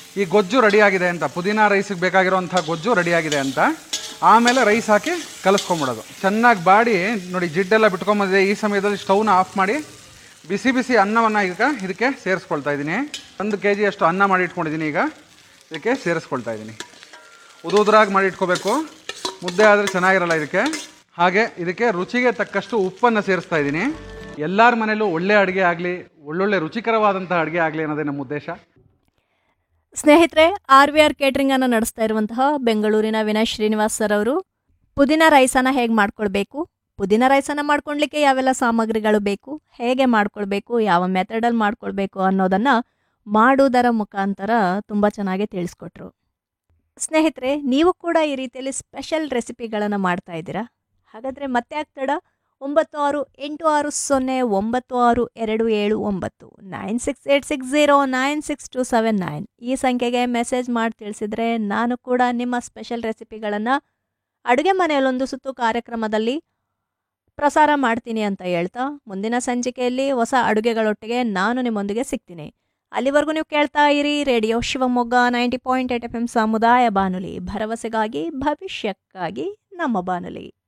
ಈ ಗೊಜ್ಜು ರೆಡಿಯಾಗಿದೆ ಅಂತ ಪುದೀನ ರೈಸಿಗೆ ಬೇಕಾಗಿರೋಂಥ ಗೊಜ್ಜು ರೆಡಿಯಾಗಿದೆ ಅಂತ ಆಮೇಲೆ ರೈಸ್ ಹಾಕಿ ಕಲಿಸ್ಕೊಂಬಿಡೋದು ಚೆನ್ನಾಗಿ ಬಾಡಿ ನೋಡಿ ಜಿಡ್ಡೆಲ್ಲ ಬಿಟ್ಕೊಂಬಂದಿದೆ ಈ ಸಮಯದಲ್ಲಿ ಸ್ಟವ್ನ ಆಫ್ ಮಾಡಿ ಬಿಸಿ ಬಿಸಿ ಅನ್ನವನ್ನು ಈಗ ಇದಕ್ಕೆ ಸೇರಿಸ್ಕೊಳ್ತಾ ಇದ್ದೀನಿ ಒಂದು ಕೆ ಜಿಯಷ್ಟು ಅನ್ನ ಮಾಡಿ ಇಟ್ಕೊಂಡಿದ್ದೀನಿ ಈಗ ಇದಕ್ಕೆ ಸೇರಿಸ್ಕೊಳ್ತಾ ಇದ್ದೀನಿ ಉದು ಉದುರಾಗಿ ಮಾಡಿ ಇಟ್ಕೋಬೇಕು ಮುದ್ದೆ ಆದರೆ ಚೆನ್ನಾಗಿರಲ್ಲ ಇದಕ್ಕೆ ಹಾಗೆ ಇದಕ್ಕೆ ರುಚಿಗೆ ತಕ್ಕಷ್ಟು ಉಪ್ಪನ್ನು ಸೇರಿಸ್ತಾ ಇದ್ದೀನಿ ಎಲ್ಲರ ಮನೇಲೂ ಒಳ್ಳೆ ಅಡುಗೆ ಆಗಲಿ ಒಳ್ಳೊಳ್ಳೆ ರುಚಿಕರವಾದಂಥ ಅಡುಗೆ ಆಗಲಿ ಅನ್ನೋದೇ ನಮ್ಮ ಉದ್ದೇಶ ಸ್ನೇಹಿತರೆ ಆರ್ ವಿ ಆರ್ ಕೇಟ್ರಿಂಗನ್ನು ನಡೆಸ್ತಾ ಇರುವಂತಹ ಬೆಂಗಳೂರಿನ ವಿನಯ್ ಶ್ರೀನಿವಾಸ್ ಸರ್ ಅವರು ಪುದೀನ ರೈಸನ್ನು ಹೇಗೆ ಮಾಡ್ಕೊಳ್ಬೇಕು ಪುದೀನ ರೈಸನ್ನು ಮಾಡ್ಕೊಳ್ಲಿಕ್ಕೆ ಯಾವೆಲ್ಲ ಸಾಮಗ್ರಿಗಳು ಬೇಕು ಹೇಗೆ ಮಾಡ್ಕೊಳ್ಬೇಕು ಯಾವ ಮೆಥಡಲ್ಲಿ ಮಾಡ್ಕೊಳ್ಬೇಕು ಅನ್ನೋದನ್ನು ಮಾಡುವುದರ ಮುಖಾಂತರ ತುಂಬ ಚೆನ್ನಾಗಿ ತಿಳಿಸ್ಕೊಟ್ರು ಸ್ನೇಹಿತರೆ ನೀವು ಕೂಡ ಈ ರೀತಿಯಲ್ಲಿ ಸ್ಪೆಷಲ್ ರೆಸಿಪಿಗಳನ್ನು ಮಾಡ್ತಾ ಇದ್ದೀರಾ ಹಾಗಾದರೆ ಮತ್ತೆ ಆಗ್ತಡ ಒಂಬತ್ತು ಆರು ಎಂಟು ಆರು ಸೊನ್ನೆ ಒಂಬತ್ತು ಆರು ಎರಡು ಏಳು ಒಂಬತ್ತು nine six eight six zero nine six two seven nine ಈ ಸಂಖ್ಯೆಗೆ ಮೆಸೇಜ್ ಮಾಡಿ ತಿಳಿಸಿದರೆ ನಾನು ಕೂಡ ನಿಮ್ಮ ಸ್ಪೆಷಲ್ ರೆಸಿಪಿಗಳನ್ನು ಅಡುಗೆ ಮನೆಯಲ್ಲೊಂದು ಸುತ್ತು ಕಾರ್ಯಕ್ರಮದಲ್ಲಿ ಪ್ರಸಾರ ಮಾಡ್ತೀನಿ ಅಂತ ಹೇಳ್ತಾ ಮುಂದಿನ ಸಂಚಿಕೆಯಲ್ಲಿ ಹೊಸ ಅಡುಗೆಗಳೊಟ್ಟಿಗೆ ನಾನು ನಿಮ್ಮೊಂದಿಗೆ ಸಿಗ್ತೀನಿ ಅಲ್ಲಿವರೆಗೂ ನೀವು ಕೇಳ್ತಾ ಇರಿ radio Shivamogga ninety point eight F M ಸಮುದಾಯ ಬಾನುಲಿ ಭರವಸೆಗಾಗಿ ಭವಿಷ್ಯಕ್ಕಾಗಿ ನಮ್ಮ ಬಾನುಲಿ